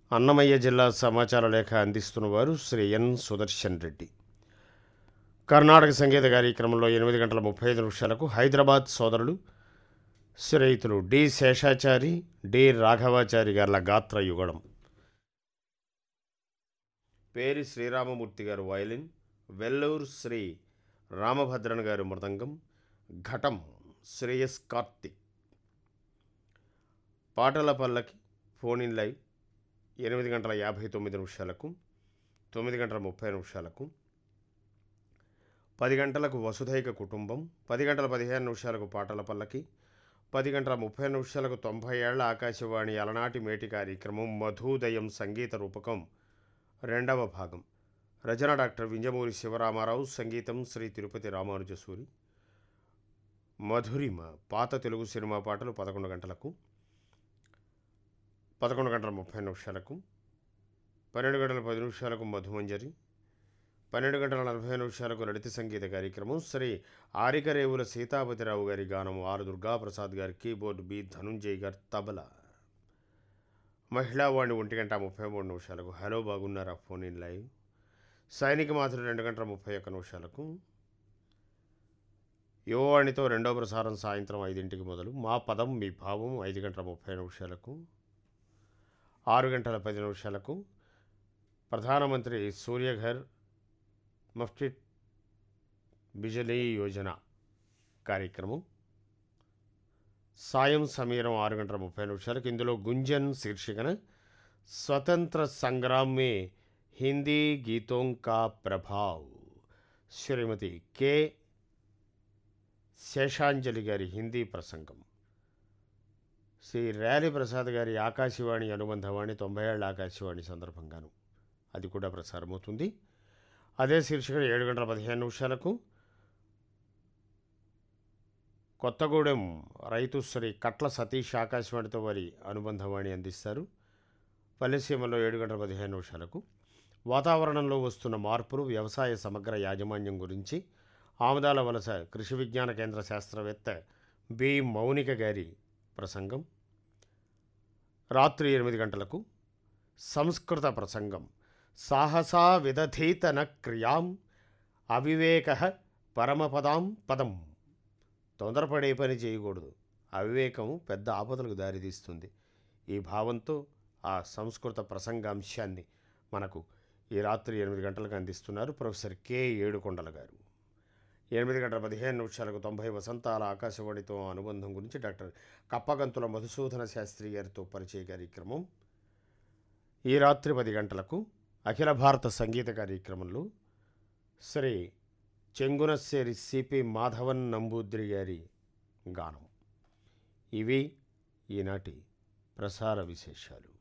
అన్నమయ్య జిల్లా సమాచార లేఖ అందిస్తున్న వారు శ్రీ ఎన్ సుదర్శన్ రెడ్డి కర్ణాటక సంగీత కార్యక్రమంలో ఎనిమిది గంటల ముప్పై ఐదు నిమిషాలకు హైదరాబాద్ సోదరులు శ్రేయితులు డి శేషాచారి డి రాఘవాచారి గార్ల గాత్ర యుగళం పేరి శ్రీరామమూర్తి గారు వయలిన్ వెల్లూరు శ్రీ రామభద్రన్ గారు మృదంగం ఘటం శ్రేయస్ కార్తిక్ పాటల పల్లకి ఫోన్ ఇన్ లైవ్ ఎనిమిది గంటల యాభై తొమ్మిది నిమిషాలకు తొమ్మిది గంటల ముప్పై నిమిషాలకు పది గంటలకు వసుధైక కుటుంబం పది గంటల పదిహేను నిమిషాలకు పాటల పల్లకి పది గంటల ముప్పై నిమిషాలకు తొంభై ఏళ్ల ఆకాశవాణి అలనాటి మేటి కార్యక్రమం మధుదయం సంగీత రూపకం రెండవ భాగం రచన డాక్టర్ వింజమూరి శివరామారావు సంగీతం శ్రీ తిరుపతి రామానుజసూరి మధురిమ పాత తెలుగు సినిమా పాటలు పదకొండు గంటలకు పదకొండు గంటల ముప్పై నిమిషాలకు పన్నెండు గంటల పది నిమిషాలకు మధుమంజరి పన్నెండు గంటల నలభై నిమిషాలకు లలిత సంగీత కార్యక్రమం శ్రీ ఆరికరేవుల సీతాపతిరావు గారి గానం ఆర్ దుర్గాప్రసాద్ గారి కీబోర్డ్ బి ధనుంజయ్ గారి తబలా మహిళావాణి ఒంటి గంట ముప్పై మూడు నిమిషాలకు హలో బాగున్నారా ఫోన్ ఇన్ లైవ్ సైనిక మాత్రం రెండు గంటల ముప్పై ఒక్క నిమిషాలకు యువవాణితో రెండో ప్రసారం సాయంత్రం ఐదింటికి మొదలు మా పదం మీ భావం ఐదు గంటల ముప్పై నిమిషాలకు ఆరు గంటల పది నిమిషాలకు ప్రధానమంత్రి సూర్యఘర్ మఫ్టిట్ బిజలీ యోజన కార్యక్రమం సాయం సమీరం ఆరు గంటల ముప్పై నిమిషాలకు ఇందులో గుంజన్ శీర్షికన స్వతంత్ర సంగ్రామ్ మే హిందీ గీతోं का ప్రభావ్ శ్రీమతి కె శేషాంజలి గారి హిందీ ప్రసంగం శ్రీ ర్యాలి ప్రసాద్ గారి ఆకాశవాణి అనుబంధవాణి తొంభై ఏళ్ళ ఆకాశవాణి సందర్భంగాను అది కూడా ప్రసారమవుతుంది అదే శీర్షిక ఏడు గంటల పదిహేను నిమిషాలకు కొత్తగూడెం రైతు శ్రీ కట్ల సతీష్ ఆకాశవాణితో వారి అనుబంధవాణి అందిస్తారు పల్లెసీమలో ఏడు గంటల పదిహేను నిమిషాలకు వాతావరణంలో వస్తున్న మార్పులు వ్యవసాయ సమగ్ర యాజమాన్యం గురించి ఆమదాల వలస కృషి విజ్ఞాన కేంద్ర శాస్త్రవేత్త బి మౌనిక గారి ప్రసంగం రాత్రి ఎనిమిది గంటలకు సంస్కృత ప్రసంగం సాహసా విదధీతన క్రియాం అవివేక పరమపదాం పదం తొందరపడే పని చేయకూడదు అవివేకం పెద్ద ఆపదలకు దారితీస్తుంది ఈ భావంతో ఆ సంస్కృత ప్రసంగాంశాన్ని మనకు ఈ రాత్రి ఎనిమిది గంటలకు అందిస్తున్నారు ప్రొఫెసర్ కె ఏడుకొండల గారు ఎనిమిది గంటల పదిహేను నిమిషాలకు తొంభై వసంతాల ఆకాశవాణితో అనుబంధం గురించి డాక్టర్ కప్పగంతుల మధుసూదన శాస్త్రి గారితో పరిచయ కార్యక్రమం ఈ రాత్రి పది గంటలకు అఖిల భారత సంగీత కార్యక్రమంలో శ్రీ చెంగునశ్శేరి సిపి మాధవన్ నంబూద్రి గారి గానం ఇవి ఈనాటి ప్రసార విశేషాలు